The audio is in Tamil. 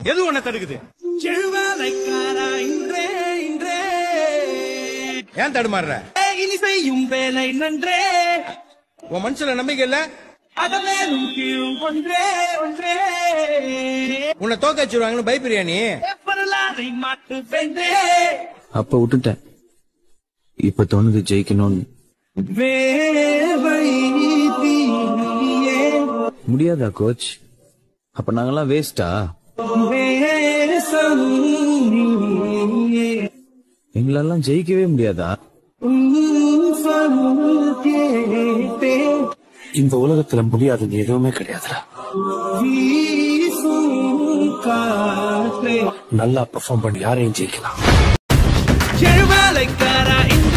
எது உன்னை தடுக்குது செழுவாலைக்காரா இன்றே இன்றே ஏன் தடுமாறுற இனி செய்யும் வேலை நன்றே உன் மனசுல நம்பிக்கை இல்ல அதமேலும் கீழும் ஒன்றே ஒன்றே உன்னை தோக்க வச்சிருவாங்கன்னு பயப்படுறியா நீ வரலாறை மாட்டு வென்றே அப்ப விட்டுட்டேன் இப்ப தோணுது ஜெயிக்கணும்னு வேவை தீயே முடியாதா கோச் அப்ப நாங்கெல்லாம் வேஸ்டா வேசம் நீயே எங்களெல்லாம் ஜெயிக்கவே முடியாதா உன் சொல் கேட்டே இந்த உலகத்துல முடியாதது எதுவுமே கிடையாதுடா வீசும் காற்றே நல்லா பெர்ஃபார்ம் பண்ணி யாரையும் ஜெயிக்கலாம் செழுவாலைக்காரா இந்த